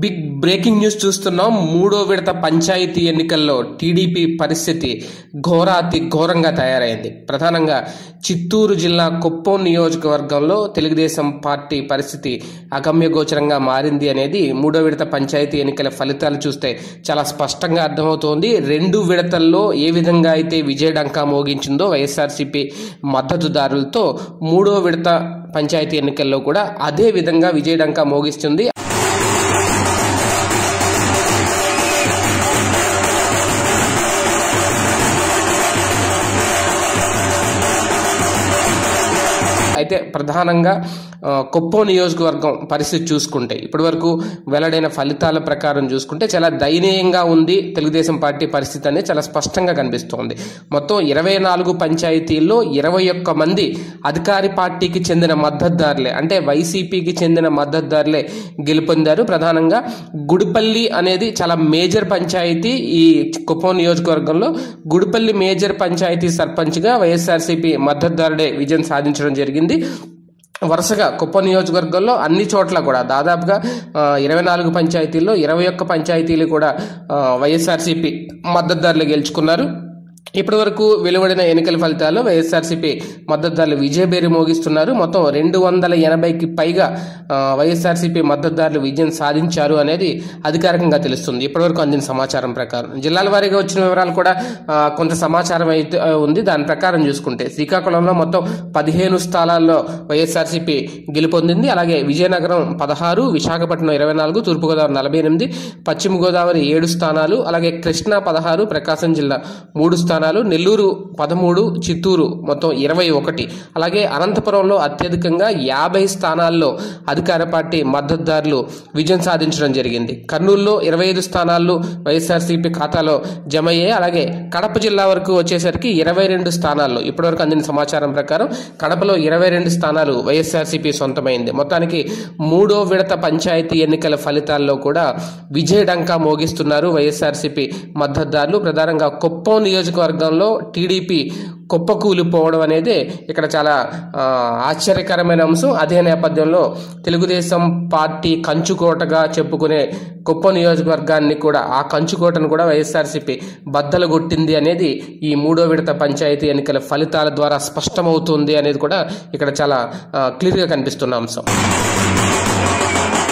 big breaking news చూస్తున్నాం మూడో విడత పంచాయతీ ఎన్నికల్లో టీడీపీ పరిస్థితి ఘోరాతి ఘోరంగా తయారైంది ప్రధానంగా చిత్తూరు జిల్లా కుప్పం నియోజకవర్గంలో తెలుగుదేశం పార్టీ పరిస్థితి అగమ్యగోచరంగా మారింది అనేది మూడో విడత పంచాయతీ ఎన్నికల ఫలితాలు చూస్తే చాలా స్పష్టంగా అర్థమవుతోంది రెండు విడతల్లో ఏ విధంగా అయితే విజయడంకా మోగించిందో వైఎస్ఆర్సీపీ మద్దతుదారులతో మూడో విడత పంచాయతీ ఎన్నికల్లో కూడా అదే విధంగా విజయడంకా మోగిస్తుంది అయితే ప్రధానంగా ఆ, కుప్పం నియోజకవర్గం పరిస్థితి చూసుకుంటే ఇప్పటివరకు వెల్లడైన ఫలితాల ప్రకారం చూసుకుంటే చాలా దయనీయంగా ఉంది తెలుగుదేశం పార్టీ పరిస్థితి అనేది చాలా స్పష్టంగా కనిపిస్తోంది మొత్తం ఇరవై నాలుగు పంచాయతీల్లో ఇరవై ఒక్క మంది అధికారి పార్టీకి చెందిన మద్దతుదారులే అంటే వైసీపీకి చెందిన మద్దతుదారులే గెలుపొందారు ప్రధానంగా గుడిపల్లి అనేది చాలా మేజర్ పంచాయతీ ఈ కుప్పం నియోజకవర్గంలో గుడిపల్లి మేజర్ పంచాయతీ సర్పంచ్గా వైఎస్ఆర్సీపీ మద్దతుదారుడే విజయం సాధించడం జరిగింది వరుసగా కుప్ప నియోజకవర్గంలో అన్ని చోట్ల కూడా దాదాపుగా ఇరవై నాలుగు పంచాయతీల్లో ఇరవై ఒక్క పంచాయతీలు కూడా ఆ, వైఎస్ఆర్సీపీ మద్దతుదారులు గెలుచుకున్నారు ఇప్పటి వరకు వెలువడిన ఎన్నికల ఫలితాల్లో వైఎస్ఆర్సీపీ మద్దతుదారులు విజయబేరి మోగిస్తున్నారు మొత్తం రెండు వందల ఎనభైకి పైగా ఆ, వైఎస్ఆర్సీపీ మద్దతుదారులు విజయం సాధించారు అనేది అధికారికంగా తెలుస్తుంది ఇప్పటివరకు అందిన సమాచారం ప్రకారం జిల్లాల వారీగా వచ్చిన వివరాలు కూడా ఆ, కొంత సమాచారం అయితే ఆ, ఉంది దాని ప్రకారం చూసుకుంటే శ్రీకాకుళంలో మొత్తం పదిహేను స్థానాల్లో వైఎస్ఆర్సీపీ గెలుపొందింది అలాగే విజయనగరం పదహారు విశాఖపట్నం ఇరవై నాలుగు తూర్పుగోదావరి నలభై ఎనిమిది పశ్చిమ గోదావరి ఏడు స్థానాలు అలాగే కృష్ణా పదహారు ప్రకాశం జిల్లా మూడు స్థానాలు నెల్లూరు పదమూడు చిత్తూరు మొత్తం ఇరవై ఒకటి అలాగే అనంతపురంలో అత్యధికంగా యాభై స్థానాల్లో అధికార పార్టీ మద్దతుదారులు విజయం సాధించడం జరిగింది కర్నూలులో ఇరవై ఐదు స్థానాలు వైఎస్ఆర్సీపీ ఖాతాలో జమ అయ్యాయి అలాగే కడప జిల్లా వరకు వచ్చేసరికి ఇరవై రెండు స్థానాల్లో ఇప్పటివరకు అందిన సమాచారం ప్రకారం కడపలో ఇరవై రెండు స్థానాలు వైఎస్ఆర్సీపీ సొంతమైంది మొత్తానికి మూడో విడత పంచాయతీ ఎన్నికల ఫలితాల్లో కూడా విజయడంకా మోగిస్తున్నారు వైఎస్ఆర్సీపీ మద్దతుదారులు ప్రధానంగా కుప్పం నియోజకవర్గంలో టీడీపీ కుప్పకూలిపోవడం అనేది ఇక్కడ చాలా ఆ, ఆశ్చర్యకరమైన అంశం అదే నేపథ్యంలో తెలుగుదేశం పార్టీ కంచుకోటగా చెప్పుకునే కుప్పం నియోజకవర్గాన్ని కూడా ఆ కంచుకోటను కూడా వైఎస్ఆర్సీపీ బద్దలు కొట్టింది అనేది ఈ మూడో విడత పంచాయతీ ఎన్నికల ఫలితాల ద్వారా స్పష్టమవుతుంది అనేది కూడా ఇక్కడ చాలా క్లియర్గా కనిపిస్తున్న అంశం